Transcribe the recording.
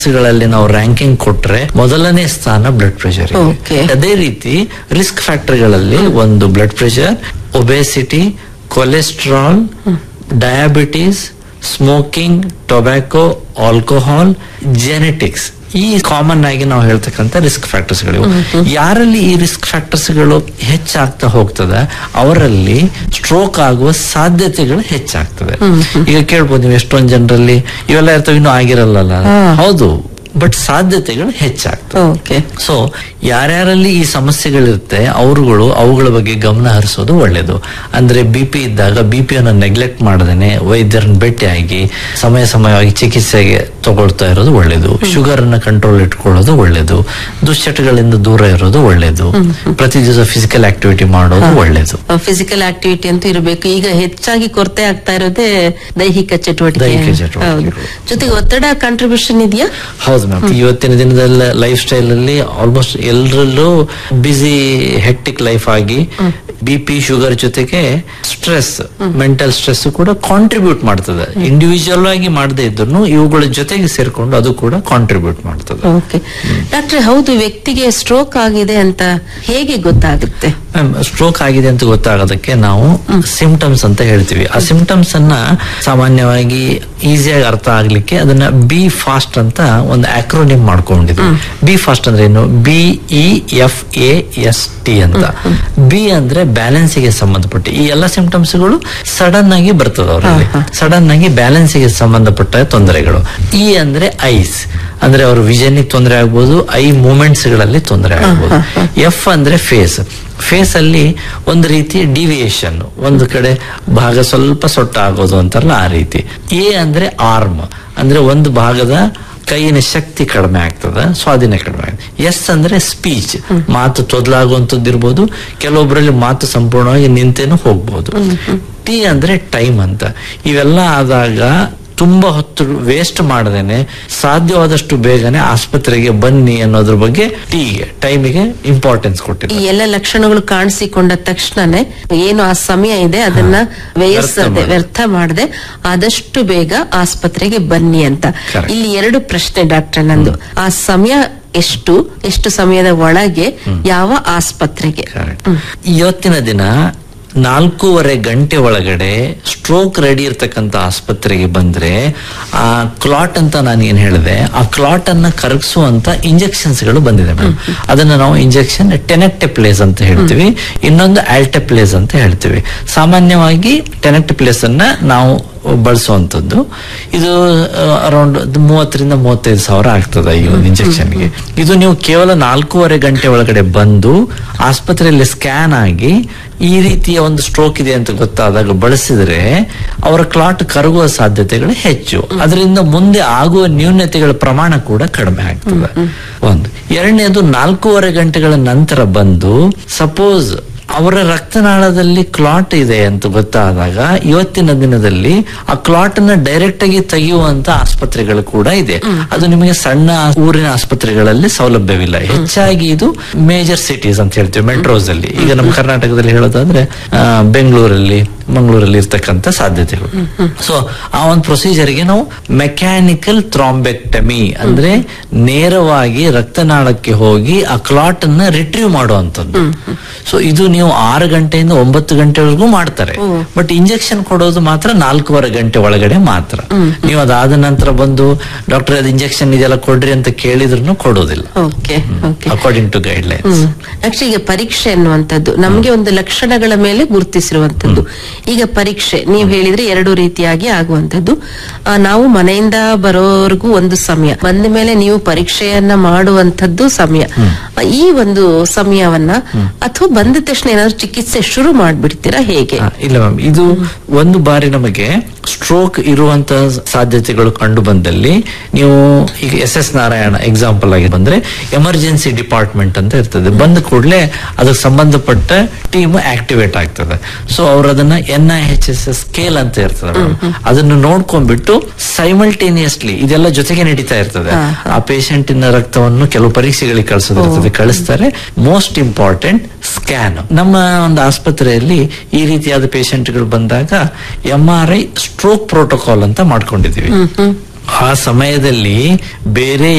ಗಳಲ್ಲಿ ನಾವು ರ್ಯಾಂಕಿಂಗ್ ಕೊಟ್ರೆ ಮೊದಲನೇ ಸ್ಥಾನ ಬ್ಲಡ್ ಪ್ರೆಷರ್ Okay. ಅದೇ ರೀತಿ ರಿಸ್ಕ್ ಫ್ಯಾಕ್ಟರ್ಗಳಲ್ಲಿ ಒಂದು blood pressure obesity cholesterol diabetes smoking tobacco alcohol genetics ಈ ಕಾಮನ್ ಆಗಿ ನಾವು ಹೇಳ್ತಕ್ಕಂಥ ರಿಸ್ಕ್ ಫ್ಯಾಕ್ಟರ್ಸ್ ಗಳು ಯಾರಲ್ಲಿ ಈ ರಿಸ್ಕ್ ಫ್ಯಾಕ್ಟರ್ಸ್ ಗಳು ಹೆಚ್ಚಾಗ್ತಾ ಹೋಗ್ತದೆ ಅವರಲ್ಲಿ ಸ್ಟ್ರೋಕ್ ಆಗುವ ಸಾಧ್ಯತೆಗಳು ಹೆಚ್ಚಾಗ್ತದೆ ಈಗ ಕೇಳ್ಬೋದು ನೀವು ಎಷ್ಟೊಂದು ಜನರಲ್ಲಿ ಇವೆಲ್ಲ ಇರ್ತವೆ ಇನ್ನೂ ಆಗಿರಲ್ಲ ಹೌದು ಬಟ್ ಸಾಧ್ಯತೆಗಳು ಹೆಚ್ಚಾಗ್ತವೆ ಓಕೆ ಸೊ ಯಾರ್ಯಾರಲ್ಲಿ ಈ ಸಮಸ್ಯೆಗಳಿರುತ್ತೆ ಅವರುಗಳು ಅವುಗಳ ಬಗ್ಗೆ ಗಮನ ಹರಿಸೋದು ಒಳ್ಳೇದು ಅಂದ್ರೆ ಬಿ ಪಿ ಇದ್ದಾಗ ಬಿ ಪಿಯನ್ನು ನೆಗ್ಲೆಕ್ಟ್ ಮಾಡದೇನೆ ವೈದ್ಯರನ್ನ ಭೇಟಿಯಾಗಿ ಸಮಯ ಸಮಯವಾಗಿ ಚಿಕಿತ್ಸೆಗೆ ತಗೊಳ್ತಾ ಇರೋದು ಒಳ್ಳೇದು ಶುಗರ್ ಅನ್ನ ಕಂಟ್ರೋಲ್ ಇಟ್ಕೊಳ್ಳೋದು ಒಳ್ಳೇದು ದುಶ್ಚಟಗಳಿಂದ ದೂರ ಇರೋದು ಒಳ್ಳೇದು ಪ್ರತಿ ದಿವಸ ಫಿಸಿಕಲ್ ಆಕ್ಟಿವಿಟಿ ಮಾಡೋದು ಒಳ್ಳೇದು ಫಿಸಿಕಲ್ ಆಕ್ಟಿವಿಟಿ ಅಂತೂ ಇರಬೇಕು ಈಗ ಹೆಚ್ಚಾಗಿ ಕೊರತೆ ಆಗ್ತಾ ಇರೋದೇ ದೈಹಿಕ ಚಟುವಟಿಕೆ ದೈಹಿಕ ಚಟುವಟಿಕೆಗಳು. ಹೌದು ಜೊತೆಗೆ ಒತ್ತಡ ಕಾಂಟ್ರಿಬ್ಯೂಷನ್ ಇದೆಯಾ ಹೌದು ಮ್ಯಾಮ್ ಇವತ್ತಿನ ದಿನದಲ್ಲಿ ಲೈಫ್ ಸ್ಟೈಲ್ ಅಲ್ಲಿ ಆಲ್ಮೋಸ್ಟ್ ಎಲ್ಲರಲ್ಲೂ ಬಿಸಿ ಹೆಕ್ಟಿಕ್ ಲೈಫ್ ಆಗಿ ಬಿ ಪಿ ಶುಗರ್ ಜೊತೆಗೆ ಸ್ಟ್ರೆಸ್ ಮೆಂಟಲ್ ಸ್ಟ್ರೆಸ್ ಕೂಡ ಕಾಂಟ್ರಿಬ್ಯೂಟ್ ಮಾಡ್ತದೆ ಇಂಡಿವಿಜುವಲ್ ಆಗಿ ಮಾಡದೇ ಇದ್ರು ಇವುಗಳ ಜೊತೆಗೆ ಸೇರ್ಕೊಂಡು ಅದು ಕೂಡ ಕಾಂಟ್ರಿಬ್ಯೂಟ್ ಮಾಡ್ತದೆ ಓಕೆ ಡಾಕ್ಟ್ರೆ ಹೌದು ವ್ಯಕ್ತಿಗೆ ಸ್ಟ್ರೋಕ್ ಆಗಿದೆ ಅಂತ ಹೇಗೆ ಗೊತ್ತಾಗುತ್ತೆ ಮ್ಯಾಮ್ ಸ್ಟ್ರೋಕ್ ಆಗಿದೆ ಅಂತ ಗೊತ್ತಾಗೋದಕ್ಕೆ ನಾವು ಸಿಂಪ್ಟಮ್ಸ್ ಅಂತ ಹೇಳ್ತೀವಿ ಆ ಸಿಂಪ್ಟಮ್ಸ್ ಅನ್ನ ಸಾಮಾನ್ಯವಾಗಿ ಈಸಿಯಾಗಿ ಅರ್ಥ ಆಗ್ಲಿಕ್ಕೆ ಅದನ್ನ ಬಿ ಫಾಸ್ಟ್ ಅಂತ ಒಂದು ಆಕ್ರೋನಿಮ್ ಮಾಡ್ಕೊಂಡಿದ್ವಿ ಬಿ ಫಾಸ್ಟ್ ಅಂದ್ರೆ ಏನು B E F A S T ಅಂತ ಬಿ ಅಂದ್ರೆ ಬ್ಯಾಲೆನ್ಸ್ ಗೆ ಸಂಬಂಧಪಟ್ಟ ಈ ಎಲ್ಲ ಸಿಂಪ್ಟಮ್ಸ್ ಗಳು ಸಡನ್ ಆಗಿ ಬರ್ತದೆ ಅವರಲ್ಲಿ ಸಡನ್ ಆಗಿ ಬ್ಯಾಲೆನ್ಸ್ ಗೆ ಸಂಬಂಧಪಟ್ಟ ತೊಂದರೆಗಳು ಇ ಅಂದ್ರೆ ಐಸ್ ಅಂದ್ರೆ ಅವ್ರ ವಿಷನ್ ತೊಂದರೆ ಆಗ್ಬೋದು ಐ ಮೂಮೆಂಟ್ಸ್ ಗಳಲ್ಲಿ ತೊಂದರೆ ಆಗ್ಬೋದು ಎಫ್ ಅಂದ್ರೆ ಫೇಸ್ ಫೇಸ್ ಅಲ್ಲಿ ಒಂದು ರೀತಿ ಡಿವಿಯೇಷನ್ ಒಂದು ಕಡೆ ಭಾಗ ಸ್ವಲ್ಪ ಸೊಟ್ಟ ಆಗೋದು ಅಂತಾರಲ್ಲ ಆ ರೀತಿ ಎ ಅಂದ್ರೆ ಆರ್ಮ್ ಅಂದ್ರೆ ಒಂದು ಭಾಗದ ಕೈಯಿನ ಶಕ್ತಿ ಕಡಿಮೆ ಆಗ್ತದೆ ಸ್ವಾಧೀನ ಕಡಿಮೆ ಆಗ್ತದೆ ಎಸ್ ಅಂದ್ರೆ ಸ್ಪೀಚ್ ಮಾತು ತೊದಲಾಗುವಂಥದ್ದು ಇರ್ಬೋದು ಕೆಲವೊಬ್ಬರಲ್ಲಿ ಮಾತು ಸಂಪೂರ್ಣವಾಗಿ ನಿಂತೇನು ಹೋಗ್ಬೋದು ಟಿ ಅಂದ್ರೆ ಟೈಮ್ ಅಂತ ಇವೆಲ್ಲ ಆದಾಗ ತುಂಬಾ ಹೊತ್ತು ವೇಸ್ಟ್ ಮಾಡದೇನೆ ಸಾಧ್ಯವಾದಷ್ಟು ಬೇಗನೆ ಆಸ್ಪತ್ರೆಗೆ ಬನ್ನಿ ಅನ್ನೋದ್ರ ಬಗ್ಗೆ ಟೀಗೆ ಟೈಮಿಗೆ ಇಂಪಾರ್ಟೆನ್ಸ್ ಈ ಕೊಟ್ಟಿದ್ದಾರೆ ಎಲ್ಲ ಲಕ್ಷಣಗಳು ಕಾಣಿಸಿಕೊಂಡ ತಕ್ಷಣನೇ ಏನು ಆ ಸಮಯ ಇದೆ ಅದನ್ನ ವ್ಯಯಿಸದೆ ವ್ಯರ್ಥ ವ್ಯರ್ಥ ಮಾಡದೆ ಆದಷ್ಟು ಬೇಗ ಆಸ್ಪತ್ರೆಗೆ ಬನ್ನಿ ಅಂತ Correct. ಇಲ್ಲಿ ಎರಡು ಪ್ರಶ್ನೆ ಡಾಕ್ಟರ್ ನಂದು ಆ ಸಮಯ ಎಷ್ಟು ಎಷ್ಟು ಸಮಯದ ಒಳಗೆ ಯಾವ ಆಸ್ಪತ್ರೆಗೆ Correct. ಇವತ್ತಿನ ದಿನ ನಾಲ್ಕೂವರೆ ಗಂಟೆ ಒಳಗಡೆ ಸ್ಟ್ರೋಕ್ ರೆಡಿ ಇರ್ತಕ್ಕಂಥ ಆಸ್ಪತ್ರೆಗೆ ಬಂದ್ರೆ ಆ ಕ್ಲಾಟ್ ಅಂತ ನಾನು ಏನ್ ಹೇಳಿದೆ ಆ ಕ್ಲಾಟ್ ಅನ್ನ ಕರಗಿಸುವಂತ ಇಂಜೆಕ್ಷನ್ಸ್ ಗಳು ಬಂದಿದೆ ಮೇಡಮ್ ಅದನ್ನ ನಾವು ಇಂಜೆಕ್ಷನ್ ಟೆನೆಕ್ಟೆಪ್ಲೇಸ್ ಅಂತ ಹೇಳ್ತೀವಿ ಇನ್ನೊಂದು ಆಲ್ಟೆಪ್ಲೇಸ್ ಅಂತ ಹೇಳ್ತೀವಿ ಸಾಮಾನ್ಯವಾಗಿ ಟೆನೆಕ್ಟೆಪ್ಲೇಸ್ ಅನ್ನ ನಾವು ಬಳಸುವಂತದ್ದು ಇದು ಅರೌಂಡ್ ಮೂವತ್ತರಿಂದ ಮೂವತ್ತೈದು ಸಾವಿರ ಆಗ್ತದೆ ಈ ಒಂದು ಇಂಜೆಕ್ಷನ್ಗೆ ಇದು ನೀವು ಕೇವಲ ನಾಲ್ಕೂವರೆ ಗಂಟೆ ಒಳಗಡೆ ಬಂದು ಆಸ್ಪತ್ರೆಯಲ್ಲಿ ಸ್ಕ್ಯಾನ್ ಆಗಿ ಈ ರೀತಿಯ ಒಂದು ಸ್ಟ್ರೋಕ್ ಇದೆ ಅಂತ ಗೊತ್ತಾದಾಗ ಬಳಸಿದ್ರೆ ಅವರ ಕ್ಲಾಟ್ ಕರಗುವ ಸಾಧ್ಯತೆಗಳು ಹೆಚ್ಚು ಅದರಿಂದ ಮುಂದೆ ಆಗುವ ನ್ಯೂನತೆಗಳ ಪ್ರಮಾಣ ಕೂಡ ಕಡಿಮೆ ಆಗ್ತದೆ ಒಂದು ಎರಡನೇದು ನಾಲ್ಕೂವರೆ ಗಂಟೆಗಳ ನಂತರ ಬಂದು ಸಪೋಸ್ ಅವರ ರಕ್ತನಾಳದಲ್ಲಿ ಕ್ಲಾಟ್ ಇದೆ ಅಂತ ಗೊತ್ತಾದಾಗ ಇವತ್ತಿನ ದಿನದಲ್ಲಿ ಆ ಕ್ಲಾಟ್ ಅನ್ನ ಡೈರೆಕ್ಟ್ ಆಗಿ ತೆಗೆಯುವಂತ ಆಸ್ಪತ್ರೆಗಳು ಕೂಡ ಇದೆ ಅದು ನಿಮಗೆ ಸಣ್ಣ ಊರಿನ ಆಸ್ಪತ್ರೆಗಳಲ್ಲಿ ಸೌಲಭ್ಯವಿಲ್ಲ ಹೆಚ್ಚಾಗಿ ಇದು ಮೇಜರ್ ಸಿಟೀಸ್ ಅಂತ ಹೇಳ್ತೀವಿ ಮೆಟ್ರೋಸ್ ಅಲ್ಲಿ ಈಗ ನಮ್ಮ ಕರ್ನಾಟಕದಲ್ಲಿ ಹೇಳೋದಾದ್ರೆ ಆ, ಬೆಂಗಳೂರಲ್ಲಿ ಮಂಗಳೂರಲ್ಲಿ ಇರ್ತಕ್ಕಂಥ ಸಾಧ್ಯತೆಗಳು ಸೊ ಆ ಒಂದು ಪ್ರೊಸೀಜರ್ಗೆ ನಾವು ಮೆಕ್ಯಾನಿಕಲ್ ಥ್ರಾಂಬೆಕ್ಟಮಿ ಅಂದ್ರೆ ನೇರವಾಗಿ ರಕ್ತನಾಳಕ್ಕೆ ಹೋಗಿ ಆ ಕ್ಲಾಟ್ ಅನ್ನ ರಿಟ್ರೀವ್ ಮಾಡುವಂತದ್ದು ಸೊ ಇದು ನೀವು ಆರು ಗಂಟೆಯಿಂದ ಒಂಬತ್ತು ಗಂಟೆವರೆಗೂ ಮಾಡ್ತಾರೆ ಬಟ್ ಇಂಜೆಕ್ಷನ್ ಕೊಡೋದು ಮಾತ್ರ ನಾಲ್ಕೂವರೆ ಗಂಟೆ ಒಳಗಡೆ ಮಾತ್ರ ನೀವು ಅದಾದ ನಂತರ ಬಂದು ಡಾಕ್ಟರ್ ಅದು ಇಂಜೆಕ್ಷನ್ ಇದೆಲ್ಲ ಕೊಡ್ರಿ ಅಂತ ಕೇಳಿದ್ರು ಕೊಡೋದಿಲ್ಲ okay okay according to guidelines actually ಈಗ ಪರೀಕ್ಷೆ ಅನ್ನುವಂಥದ್ದು ನಮಗೆ ಒಂದು ಲಕ್ಷಣಗಳ ಮೇಲೆ ಗುರುತಿಸಿರುವಂತದ್ದು ಈಗ ಪರೀಕ್ಷೆ ನೀವು ಹೇಳಿದ್ರೆ ಎರಡು ರೀತಿಯಾಗಿ ಆಗುವಂತದ್ದು ಆ, ನಾವು ಮನೆಯಿಂದ ಬರೋವರೆಗೂ ಒಂದು ಸಮಯ ಬಂದ ಮೇಲೆ ನೀವು ಪರೀಕ್ಷೆಯನ್ನ ಮಾಡುವಂತದ್ದು ಸಮಯ ಆ, ಈ ಒಂದು ಸಮಯವನ್ನ ಅಥವಾ ಬಂದ ತಕ್ಷಣ ಏನಾದ್ರು ಚಿಕಿತ್ಸೆ ಶುರು ಮಾಡ್ಬಿಡ್ತೀರಾ ಹೇಗೆ ಆ, ಇಲ್ಲ ಮ್ಯಾಮ್ ಇದು ಒಂದು ಬಾರಿ ನಮಗೆ ಸ್ಟ್ರೋಕ್ ಇರುವಂತ ಸಾಧ್ಯತೆಗಳು ಕಂಡು ಬಂದಲ್ಲಿ ನೀವು ಈಗ ಎಸ್ ಎಸ್ ನಾರಾಯಣ ಎಕ್ಸಾಂಪಲ್ ಆಗಿ ಬಂದ್ರೆ ಎಮರ್ಜೆನ್ಸಿ ಡಿಪಾರ್ಟ್ಮೆಂಟ್ ಅಂತ ಇರ್ತದೆ ಬಂದ ಕೂಡಲೇ ಅದಕ್ಕೆ ಸಂಬಂಧಪಟ್ಟ ಟೀಮ್ ಆಕ್ಟಿವೇಟ್ ಆಗ್ತದೆ ಸೊ ಅವ್ರು ಅದನ್ನ N I H S S scale ಅಂತ ಇರ್ತದೆ madam. ಅದನ್ನು ನೋಡ್ಕೊಂಡ್ಬಿಟ್ಟು ಸೈಮಲ್ಟೇನಿಯಸ್ಲಿ ಇದೆಲ್ಲ ಜೊತೆಗೆ ನಡೀತಾ ಇರ್ತದೆ ಆ ಪೇಷಂಟಿನ ರಕ್ತವನ್ನು ಕೆಲವು ಪರೀಕ್ಷೆಗಳಿಗೆ ಕಳಿಸೋದಿರ್ತದೆ ಕಳಿಸ್ತಾರೆ ಮೋಸ್ಟ್ ಇಂಪಾರ್ಟೆಂಟ್ ಸ್ಕ್ಯಾನ್ ನಮ್ಮ ಒಂದು ಆಸ್ಪತ್ರೆಯಲ್ಲಿ ಈ ರೀತಿಯಾದ ಪೇಷಂಟ್ಗಳು ಬಂದಾಗ M R I stroke protocol ಅಂತ ಮಾಡ್ಕೊಂಡಿದೀವಿ ಆ ಸಮಯದಲ್ಲಿ ಬೇರೆ